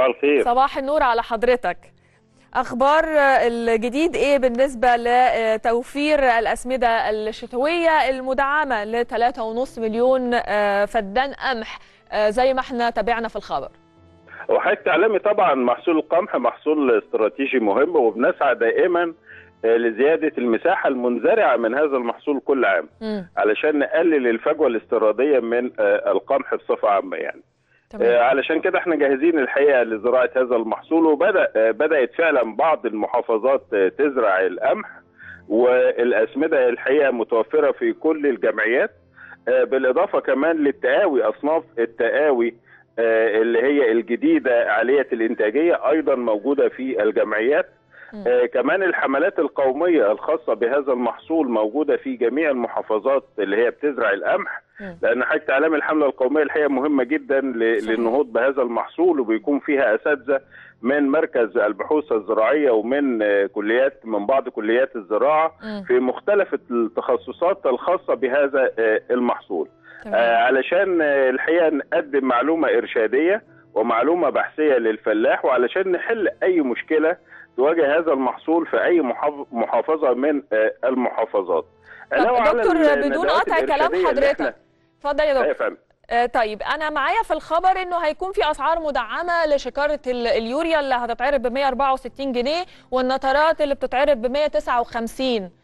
الخير صباح النور على حضرتك اخبار الجديد ايه بالنسبه لتوفير الاسمده الشتويه المدعمه ل 3.5 مليون فدان قمح زي ما احنا تابعنا في الخبر وحضرتك تعلمي طبعا محصول القمح محصول استراتيجي مهم وبنسعى دائما لزياده المساحه المنزرعه من هذا المحصول كل عام م. علشان نقلل الفجوه الاستيراديه من القمح بصفه عامه يعني تمام. علشان كده احنا جاهزين الحقيقه لزراعه هذا المحصول وبدا بدات فعلا بعض المحافظات تزرع القمح والاسمده الحقيقه متوفره في كل الجمعيات بالاضافه كمان للتقاوي اصناف التقاوي اللي هي الجديده عاليه الانتاجيه ايضا موجوده في الجمعيات آه كمان الحملات القوميه الخاصه بهذا المحصول موجوده في جميع المحافظات اللي هي بتزرع القمح لان حضرتك تعلم الحمله القوميه الحقيقه مهمه جدا للنهوض بهذا المحصول وبيكون فيها اساتذه من مركز البحوث الزراعيه ومن كليات من بعض كليات الزراعه في مختلف التخصصات الخاصه بهذا المحصول آه علشان الحقيقه نقدم معلومه ارشاديه ومعلومه بحثيه للفلاح وعلشان نحل اي مشكله تواجه هذا المحصول في اي محافظه من المحافظات دكتور بدون قطع كلام حضرتك اتفضل يا دكتور آه طيب انا معايا في الخبر انه هيكون في اسعار مدعمه لشكاره اليوريا اللي هتتعرض ب 164 جنيه والنترات اللي بتتعرض ب 159